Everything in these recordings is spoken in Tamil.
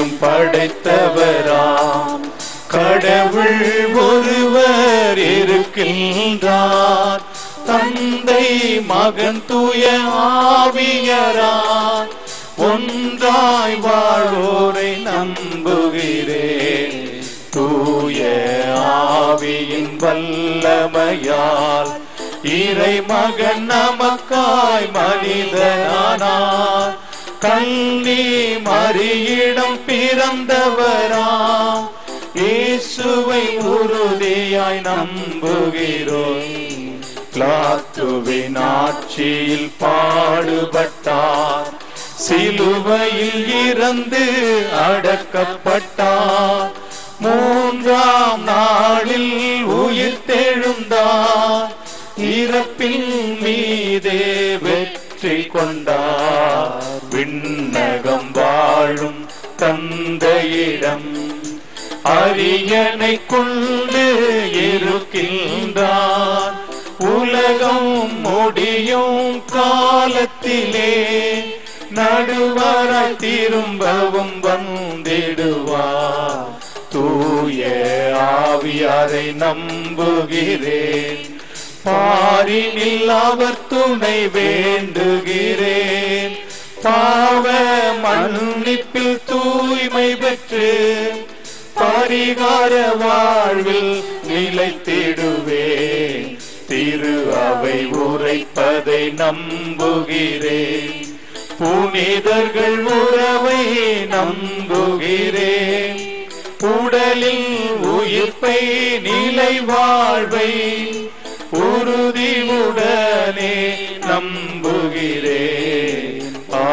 யாவையும் படைத்தவராம் கடவுள் ஒருவர் இருக்கின்றார் தந்தை மகன் தூய ஆவியரார் ஒன்றாய் வாழ்வோரை நம்புகிறேன் தூய ஆவியின் வல்லமையால் இறை மகன் நமக்காய் மனிதனானார் கண்ணி மறியிடம் பிறந்தவராம் இயேசுவை உறுதியாய் நம்புகிறோம் கிளாத்துவின் ஆட்சியில் பாடுபட்டார் சிலுவையில் இறந்து அடக்கப்பட்டார் மூன்றாம் நாளில் உயிர் தெழுந்தார் இறப்பின் மீதே வெற்றி கொண்டார் விண்ணகம் வாழும் தந்தையிடம் அரியணை கொண்டு இருக்கின்றார் உலகம் முடியும் காலத்திலே நடுவராய் திரும்பவும் வந்திடுவார் தூய ஆவியாரை நம்புகிறேன் பாரினில் அவர் துணை வேண்டுகிறேன் பாவ மன்னிப்பில் தூய்மை பெற்று பரிகார வாழ்வில் நிலைத்திடுவேன் திரு அவை உரைப்பதை நம்புகிறேன் புனிதர்கள் உறவை நம்புகிறேன் உடலில் உயிர்ப்பை நிலை வாழ்வை உறுதியுடனே நம்புகிறேன் ஆ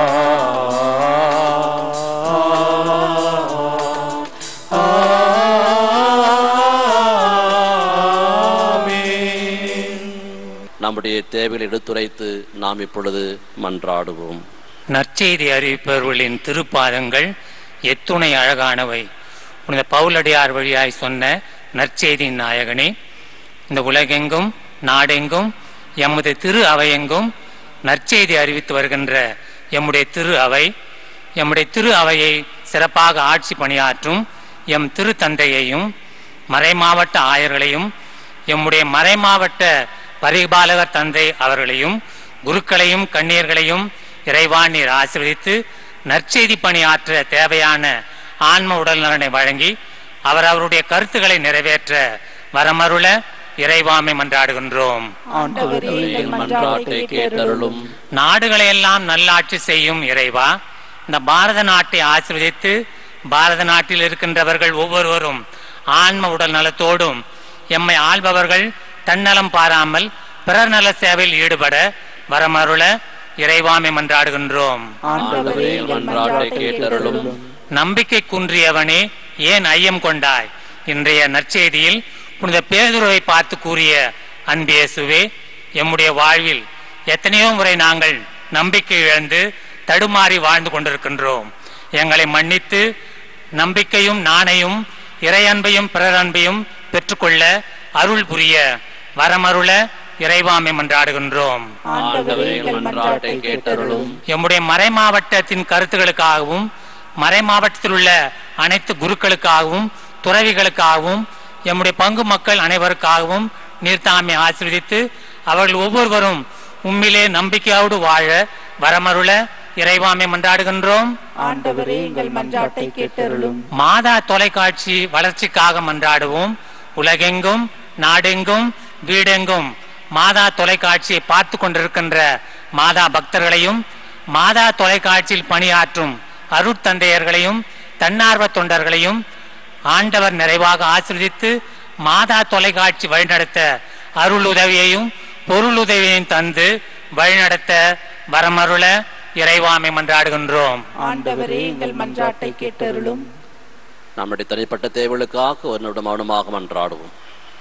ஆமென். நம்முடைய தேவைகளை எடுத்துரைத்து நாம் இப்பொழுது மன்றாடுவோம் நற்செய்தி அறிவிப்பவர்களின் திருப்பாதங்கள் எத்துணை அழகானவை புனித பவுலடியார் வழியாய் சொன்ன நற்செய்தியின் நாயகனே இந்த உலகெங்கும் நாடெங்கும் எமது திரு அவையெங்கும் நற்செய்தி அறிவித்து வருகின்ற எம்முடைய திரு அவை எம்முடைய திரு அவையை சிறப்பாக ஆட்சி பணியாற்றும் எம் திரு தந்தையையும் மறைமாவட்ட ஆயர்களையும் எம்முடைய மறைமாவட்ட பரிபாலகர் தந்தை அவர்களையும் குருக்களையும் கண்ணீர்களையும் இறைவான் நீர் ஆசீர்வதித்து நற்செய்தி பணியாற்ற தேவையான ஆன்ம உடல் நலனை வழங்கி அவர் அவருடைய கருத்துக்களை நிறைவேற்ற வரமருள இறைவாமை மன்றாடுகின்றோம் ஆண்டவரே எங்கள் மன்றாட்டை கேட்டருளும் நாடுகளையெல்லாம் நல்லாட்சி செய்யும் இறைவா இந்த பாரத நாட்டை ஆசீர்வதித்து பாரத நாட்டில் இருக்கின்றவர்கள் ஒவ்வொருவரும் ஆன்ம உடல் நலத்தோடும் எம்மை ஆள்பவர்கள் தன்னலம் பாராமல் பிறர் நல சேவையில் ஈடுபட வரமருள இறைவாமை மன்றாடுகின்றோம் ஆண்டவரே எங்கள் மன்றாட்டை கேட்டருளும் நம்பிக்கை குன்றியவனே ஏன் ஐயம் கொண்டாய் இன்றைய நற்செய்தியில் புனித பேதுருவை பார்த்து கூறிய அன்பியேசுவே எம்முடைய வாழ்வில் எத்தனையோ முறை நாங்கள் நம்பிக்கை இழந்து தடுமாறி வாழ்ந்து கொண்டிருக்கின்றோம் எங்களை மன்னித்து நம்பிக்கையும் நாணையும் இறையன்பையும் பிறரன்பையும் பெற்றுக்கொள்ள அருள் புரிய வரமருள இறைவாமை மன்றாடுகின்றோம் ஆண்டவரே எங்கள் மன்றாட்டை கேட்டருளும் எம்முடைய மறைமாவட்டத்தின் கருத்துகளுக்காகவும் மறைமாவட்டத்தில் உள்ள அனைத்து குருக்களுக்காகவும் துறவிகளுக்காகவும் எம்முடைய பங்கு மக்கள் அனைவருக்காகவும் நீர் தாமே ஆசீர்வதித்து அவர்கள் ஒவ்வொருவரும் உம்மிலே நம்பிக்கையோடு வாழ வரமருள இறைவாமை மன்றாடுகின்றோம் ஆண்டவரே எங்கள் மன்றாட்டை கேட்டருளும் மாதா தொலைக்காட்சி வளர்ச்சிக்காக மன்றாடுவோம் உலகெங்கும் நாடெங்கும் வீடெங்கும் மாதா தொலைக்காட்சியை பார்த்து கொண்டிருக்கின்ற மாதா பக்தர்களையும் மாதா தொலைக்காட்சியில் பணியாற்றும் அருட்தந்தையர்களையும் தன்னார்வ தொண்டர்களையும் ஆண்டவர் நிறைவாக ஆசீர்வதித்து மாதா தொலைக்காட்சி வழிநடத்த அருள் உதவியையும் பொருள் உதவியையும் தந்து வழிநடத்த வரமருள இறைவாமை மன்றாடுகின்றோம் ஆண்டவரே எங்கள் மன்றாட்டை கேட்டருளும் நம்முடைய தனிப்பட்ட தேவைகளுக்காக ஒரு நிமிடம் மௌனமாக மன்றாடுவோம்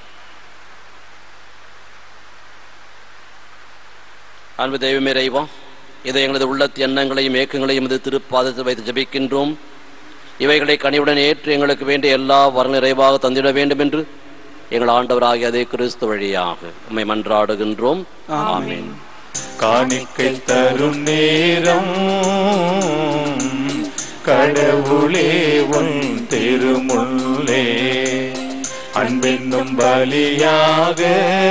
அன்பு தெய்வமே இறைவா இதை எங்களது உள்ளத்து எண்ணங்களையும் ஏக்கங்களையும் இது திருப்பாதத்தில் வைத்து ஜபிக்கின்றோம் இவைகளை கனிவுடன் ஏற்று எங்களுக்கு வேண்டிய எல்லா வர நிறைவாக தந்திட வேண்டும் என்று எங்கள் ஆண்டவராகிய அதே கிறிஸ்து வழியாக உம்மை மன்றாடுகின்றோம் ஆமென் காணிக்கை தரும் நேரம் கடவுளே உன் திருமுள்ளே அன்பென்னும் பலியாக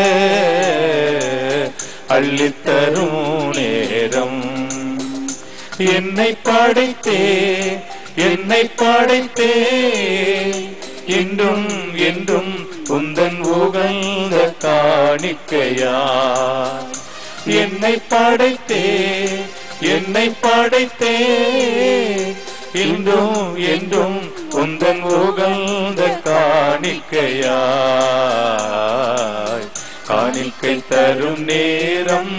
அள்ளித்தரும் நேரம் என்னை படைத்தே என்னை படைத்தே என்றும் என்றும் உந்தன் உகந்த காணிக்கையா என்னை படைத்தே என்னை படைத்தே என்றும் என்றும் உந்தன் உகந்த காணிக்கையாய் காணிக்கை தரும் நேரம்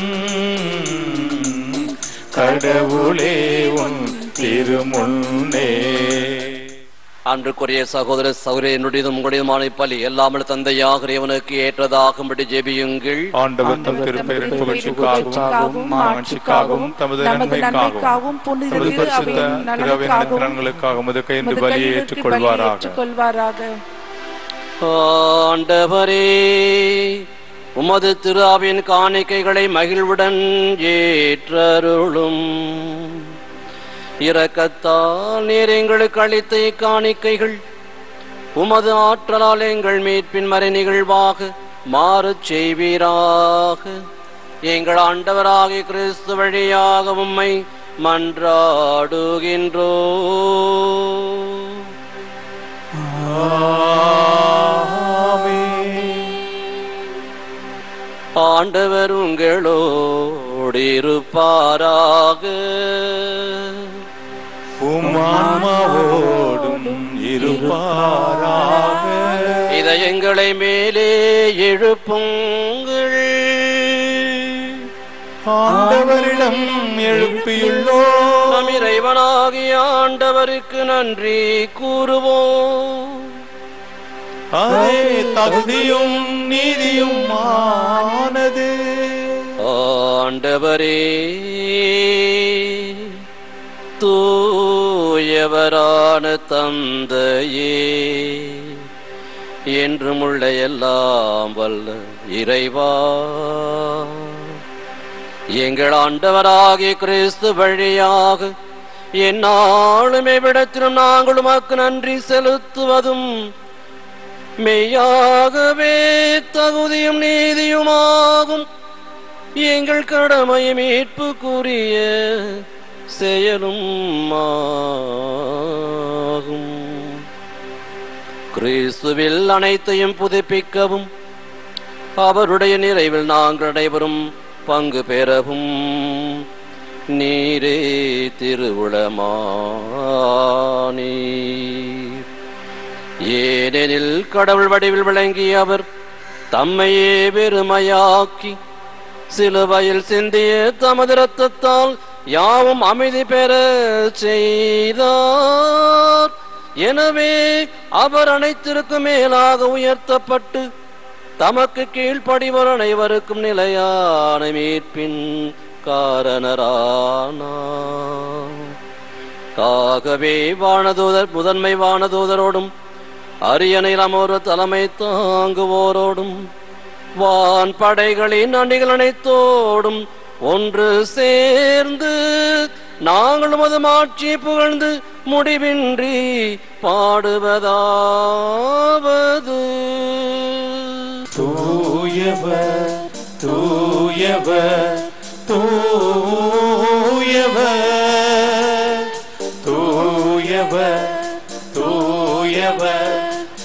கடவுளே உன் திருமுன்னே அன்றுக்குரிய சகோதர சகோதரி என்னுடையதும் உங்களுடையதுமான பலி எல்லாமல் தந்தையாக இவனுக்கு ஏற்றதாகும்படி ஜெபியுங்கள் ஆண்டவர் தம் திருப்பெயரின் புகழ்ச்சிக்காகவும் மாட்சிக்காகவும் தமது நன்மைக்காகவும் தமது பரிசுத்த திரவிய நலன்களுக்காகவும் உமது கைந்து பலியை ஏற்றுக்கொள்வாராக ஏற்றுக்கொள்வாராக ஆண்டவரே உமது திருஆவின் காணிக்கைகளை மகிழ்வுடன் ஏற்றருளும் இரக்கத்தால் நீர் எங்களுக்கு அளித்த காணிக்கைகள் உமது ஆற்றலால் எங்கள் மீட்பின் மறை நிகழ்வாக மாறச் செய்வீராக எங்கள் ஆண்டவராகிய கிறிஸ்து வழியாக உம்மை மன்றாடுகின்றோ ஆண்டவர் உங்களோடு இருப்பாராக உமாவோடும் இருப்பாராக இதயங்களை மேலே எழுப்புங்கள் ஆண்டவரிடம் எழுப்பியுள்ளோ நம் இறைவனாகிய ஆண்டவருக்கு நன்றி கூறுவோம் அதே தகுதியும் நீதியும் ஆனது ஆண்டவரே தூயவரான தந்தையே என்றும் உள்ள எல்லாம் வல்ல இறைவா எங்கள் ஆண்டவராகிய கிறிஸ்து வழியாக என்னாலுமே விடத்திலும் நாங்கள் உமக்கு நன்றி செலுத்துவதும் மெய்யாகவே தகுதியும் நீதியுமாகும் எங்கள் கடமை மீட்புக்குரிய செயலும் ஆகும் கிறிஸ்துவில் அனைத்தையும் புதுப்பிக்கவும் அவருடைய நிறைவில் நாங்கள் அனைவரும் பங்கு பெறவும் நீரே திருவுளமானீர் ஏனெனில் கடவுள் வடிவில் விளங்கிய அவர் தம்மையே வெறுமையாக்கி சிலுவையில் சிந்திய தமது இரத்தத்தால் யாவும் அமைதி பெற செய்தார் எனவே அவர் அனைத்திற்கும் மேலாக உயர்த்தப்பட்டு தமக்கு கீழ்ப்படிவர் அனைவருக்கும் நிலையான மீட்பின் காரணரானார் ஆகவே வானதூதர் முதன்மை வானதூதரோடும் அரியணையில் அமர்வு தலைமை தாங்குவோரோடும் வான் படைகளின் அணிகள் அனைத்தோடும் ஒன்று சேர்ந்து நாங்கள் உமது மாட்சியை புகழ்ந்து முடிவின்றி பாடுவதாவது தூயவர் தூயவர் தூயவர் தூயவர் தூயவர்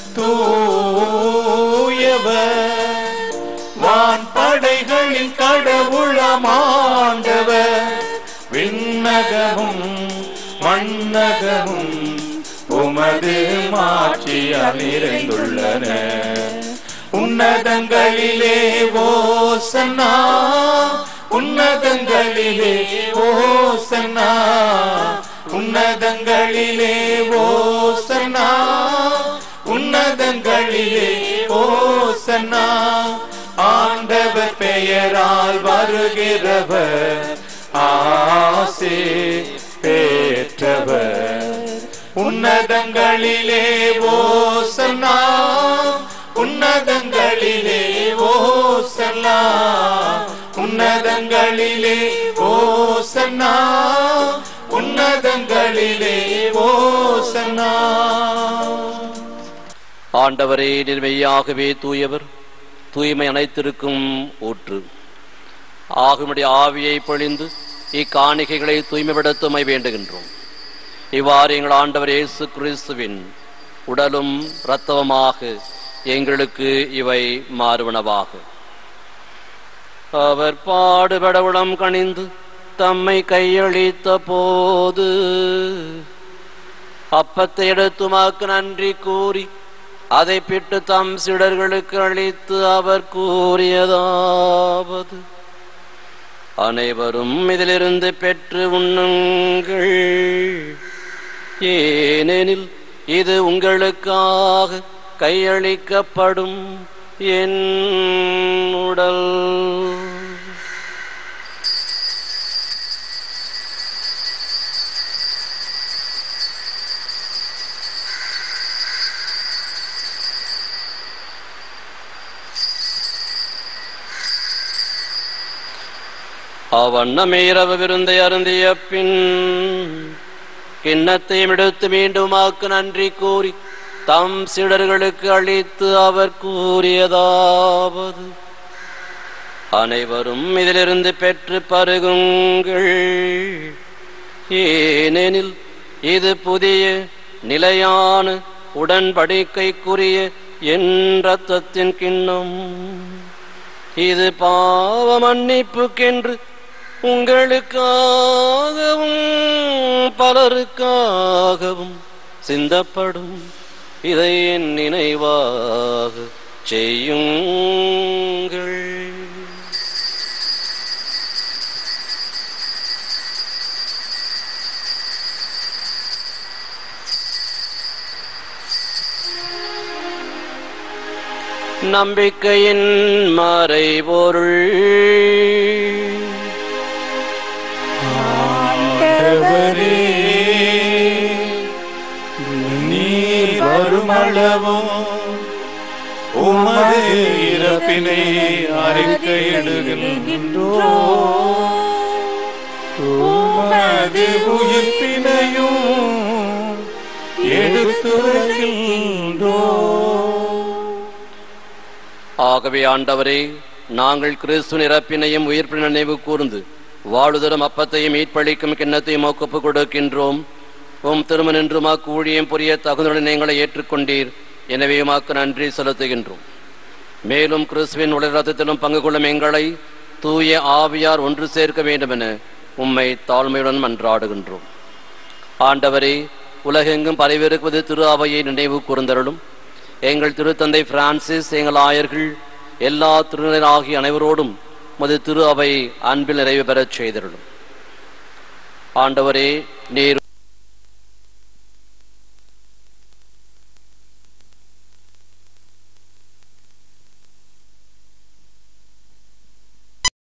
தூயவர் வான் படைகளின் கடவுளமாண்டவர் விண்ணகமும் மண்ணகமும் உமது மாட்சியால் நிறைந்துள்ளன உன்னதங்களிலே ஓசன்னா உன்னதங்களிலே ஓசன்னா உன்னதங்களிலே ஓசன்னா உன்னதங்களிலே ஓசன்னா ஆண்டவர் பெயரால் வருகிறவர் ஆசே பெற்றவர் உன்னதங்களிலே ஓசன்னா உன்னதங்களிலே ஓசன்னா உன்னதங்களிலே ஓசன்னா உன்னதங்களிலே ஓசன்னா ஆண்டவரே நிர்மையாகவே தூயவர் தூய்மை அனைத்திற்கும் ஊற்று ஆகுமுடைய ஆவியை பொழிந்து இக்காணிக்கைகளை தூய்மைப்படுத்துமை வேண்டுகின்றோம் இவ்வாறு எங்கள் ஆண்டவர் இயேசு கிறிஸ்துவின் உடலும் இரத்தவமாக எங்களுக்கு இவை மாறுவனவாக அவர் பாடுபட உளம் கணிந்து தம்மை கையளித்த போது அப்பத்தை எடுத்துமாக்கு நன்றி கூறி அதை பிட்டு தம் சிடர்களுக்கு அளித்து அவர் கூறியதாவது அனைவரும் இதிலிருந்து பெற்று உண்ணுங்கள் ஏனெனில் இது உங்களுக்காக கையளிக்கப்படும் என் உடல் அவ்வண்ணமே இரவு விருந்தை அருந்திய பின் கிண்ணத்தையும் எடுத்து மீண்டுமாக்கு நன்றி கூறி தம் சிடர்களுக்கு அளித்து அவர் கூறியதாவது அனைவரும் இதிலிருந்து பெற்று பருகுங்கள் ஏனெனில் இது புதிய நிலையான உடன்படிக்கைக்குரிய என் ரத்தத்தின் கிண்ணம் இது பாவ மன்னிப்புக்கென்று உங்களுக்காகவும் பலருக்காகவும் சிந்தப்படும் இதை என் நினைவாக செய்யுங்கள் நம்பிக்கையின் மறைபொருள் ஆண்டவரே நீர் வருமளவும் உமது இறப்பினை அறிக்கையிடுகின்றோ உமது உயிர்ப்பினையும் எடுத்துரைக்கின்றோ ஆகவே ஆண்டவரே நாங்கள் கிறிஸ்து நிரப்பினையும் உயிர்ப்பின் நினைவு கூர்ந்து வாழுதரும் அப்பத்தையும் மீட்பளிக்கும் கிண்ணத்தையும் ஒப்புக் கொடுக்கின்றோம் உம் திருமணின்று மாக்கு ஊழியம் புரிய தகுந்துடன் எங்களை ஏற்றுக்கொண்டீர் எனவே உமாக்கு நன்றி செலுத்துகின்றோம் மேலும் கிறிஸ்துவின் உடல் ரத்தத்திலும் பங்கு கொள்ளும் எங்களை தூய ஆவியார் ஒன்று சேர்க்க வேண்டும் என உம்மை தாழ்மையுடன் மன்றாடுகின்றோம் ஆண்டவரே உலகெங்கும் பரவிருப்பது திரு அவையை நினைவு கூர்ந்தருளும் எங்கள் திருத்தந்தை பிரான்சிஸ் எங்கள் ஆயர்கள் எல்லா திருநர் ஆகிய அனைவரோடும் மது திரு அவை அன்பில் நிறைவு பெறச் செய்தருளும் ஆண்டவரே நீர்